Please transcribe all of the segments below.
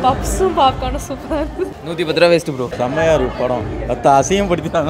பப்ஸும் பாப்கார்னும் சூப்பராக இருக்குது நூற்றி பத்து ரூபா வேஸ்ட்டு ப்ரோ செம்மையா இருக்கு படம் அத்த அசிங்கப்படுத்திட்டாங்க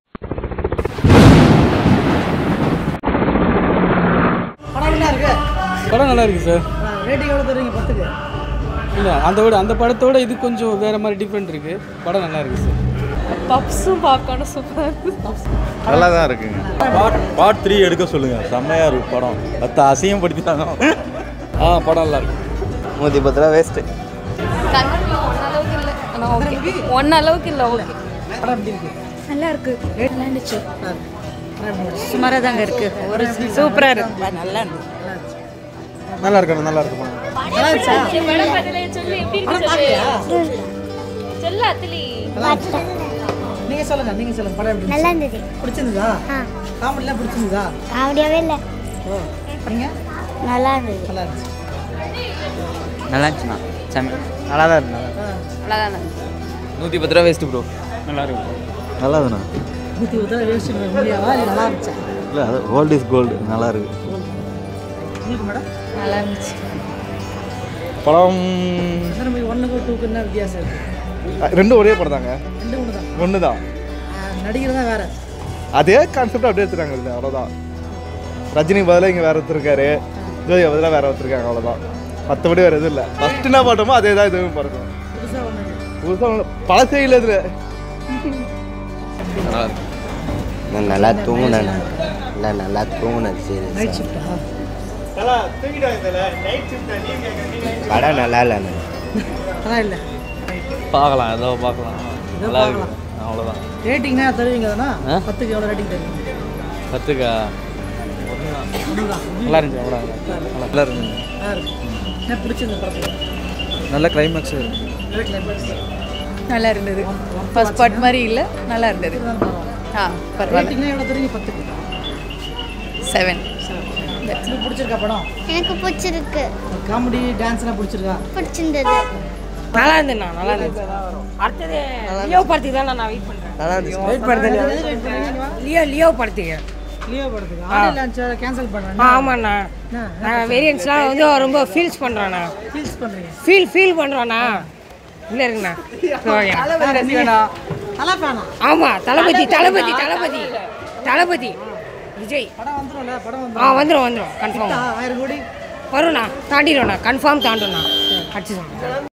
படம் என்ன இருக்கு படம் நல்லா இருக்கு சார் ரேட்டிங் எவ்வளோ தருவீங்க பத்துக்கு இல்லை அந்த விட அந்த படத்தோட இது கொஞ்சம் வேற மாதிரி டிஃப்ரெண்ட் இருக்கு படம் நல்லா இருக்கு சார் பப்ஸும் பாப்கார்னும் சூப்பராக இருக்குது நல்லா தான் இருக்குங்க பார்ட் பார்ட் த்ரீ எடுக்க சொல்லுங்க செம்மையா இருக்கு படம் அத்த அசிங்கப்படுத்திட்டாங்க ஆ படம் நல்லா இருக்கு நூற்றி பத்து ரூபா வேஸ்ட்டு ஒன் அளவுக்கு இல்லை ஆனால் ஓகே ஒன் அளவுக்கு இல்லை ஓகே படம் எப்படி இருக்கு நல்லா இருக்கு நல்லா இருந்துச்சு சுமாராக தாங்க இருக்கு ஒரு சூப்பராக இருக்கு நல்லா இருந்துச்சு நல்லா இருக்கு நல்லா இருக்கு படம் நல்லா இருந்துச்சா சொல்லு எப்படி படம் பார்க்கலையா சொல்லு அத்திலி நீங்க சொல்லுங்க நீங்க சொல்லுங்க படம் எப்படி நல்லா இருந்துச்சு? இருந்தது பிடிச்சிருந்ததா காமெடிலாம் பிடிச்சிருந்ததா காமெடியாவே இல்லை ஓ நீங்க நல்லா இருந்தது நல்லா இருந்துச்சு நல்லா இருந்துச்சுண்ணா செம்ம நல்லா தான் இருக்கு ஆ. நல்லா தான் நூற்றி பத்து ரூபா வேஸ்ட்டு ப்ரோ நல்லா இருக்கு நல்லா தானே நூற்றி பத்து ரூபா வேஸ்ட் முடியாவா இல்லை நல்லா இருந்துச்சா இல்லை அது கோல்டு இஸ் கோல்டு நல்லா இருக்கு உங்களுக்கு மேடம் நல்லா இருந்துச்சு படம் எத்தனை மணி ஒன்றுக்கு டூக்கு என்ன வித்தியாசம் இருக்கு ரெண்டும் ஒரே படம் தாங்க ரெண்டு ஒன்று தான் ஒன்று தான் நடிகர் தான் வேற அதே கான்செப்ட் அப்படியே எடுத்துட்டாங்க இதில் அவ்வளோதான் ரஜினிக்கு பதிலாக இங்கே வேற ஒருத்தர் இருக்காரு ஜோதிகா பதிலாக வேற ஒருத்தர் இருக்காங்க அவ்வளோதான் மற்றபடி வேறு எதுவும் இல்லை ஃபஸ்ட்டு என்ன பாட்டோமோ அதே தான் இதுவும் பிறக்கும் புதுசாக ஒன்று புதுசாக பழசே இல்லை இதில் நல்லா இருக்கு நான் நல்லா தூங்குனேன் இல்லை நல்லா தூங்குனேன் சரி நைட் ஷிஃப்ட்டா படம் நல்லா இல்லைண்ணே நல்லா இல்லை பார்க்கலாம் ஏதோ பார்க்கலாம் ஏதோ நல்லா இருக்கு பார்க்கலாம். அவ்வளோதான் ரேட்டிங்னா தருவீங்க தானே ஆ? பத்துக்கு எவ்வளோ ரேட்டிங் தருவீங்க பத்துக்கா ஒன்று தான் நல்லா இருந்துச்சு படம் நல்லா இருந்துச்சு நல்லா இருக்கு என்ன பிடிச்சிருந்த படத்தில் நல்ல கிளைமேக்ஸ் நல்ல கிளைமேக்ஸ் நல்லா இருந்தது ஃபர்ஸ்ட் பார்ட் மாதிரி இல்லை நல்லா இருந்தது ஆ பரவாயில்ல ரேட்டிங்னா எவ்வளோ தருவீங்க பத்துக்கு செவன் உங்களுக்கு பிடிச்சிருக்கா படம் எனக்கு பிடிச்சிருக்கு காமெடி டான்ஸ்லாம் பிடிச்சிருக்கா பிடிச்சிருந்தது நல்லா இருந்ததுண்ணா நல்லா இருந்துச்சு அடுத்தது லியோ படத்துக்கு தான் நான் வெயிட் பண்ணுறேன் நல்லா இருந்துச்சு வெயிட் பண்ணுறேன் லியோ லியோ படத்துக்கு லியோ படத்துக்கு ஆடியோ லான்ச் கேன்சல் பண்ணுறேன் ஆமாண்ணா நான் வேரியன்ஸ்லாம் வந்து ரொம்ப ஃபீல்ஸ் பண்ணுறேண்ணா ஃபீல்ஸ் பண்ணுறீங்க ஃபீல் ஃபீல் பண்ணுறோண்ணா இல்லை இருக்குண்ணா நல்லா ஃபேனா ஆமாம் தளபதி தளபதி தளபதி தளபதி விஜய் படம் வந்துடும்ல படம் ஆ வந்துடும் வந்துடும் வந்துடும் கன்ஃபார்ம் ஆயிரம் கோடி வரும்ண்ணா தாண்டிடும்ண்ணா கன்ஃபார்ம் தாண்டும்ண்ணா அடிச்சு சொல்கிறேன்